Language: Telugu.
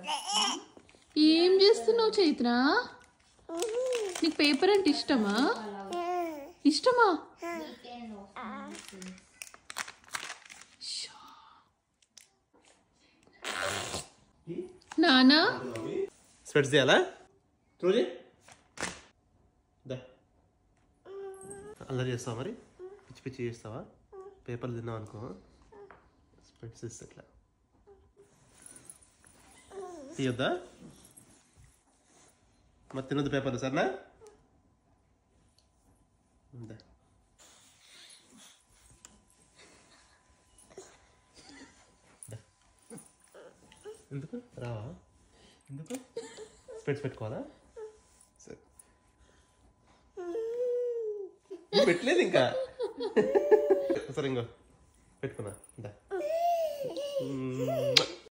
ఏం చేస్తున్నావు చైత్ర నీకు పేపర్ అంటే ఇష్టమా ఇష్టమా షో. నానా స్పెట్స్ చేయాలా రోజు దా అల్లరి చేస్తావా మరి పిచ్చి పిచ్చి చేస్తావా పేపర్లు తిన్నావు అనుకో స్పెట్స్ ఇస్తా ఇట్లా తీయొద్దా మరి తినొద్దు పేపర్లు సరేనా దా. దా. ఎందుకు రావా ఎందుకు స్పెట్స్ పెట్టుకోవాలా సరే నువ్వు పెట్టలేదు ఇంకా సరే ఇంకో పెట్టుకున్నా దా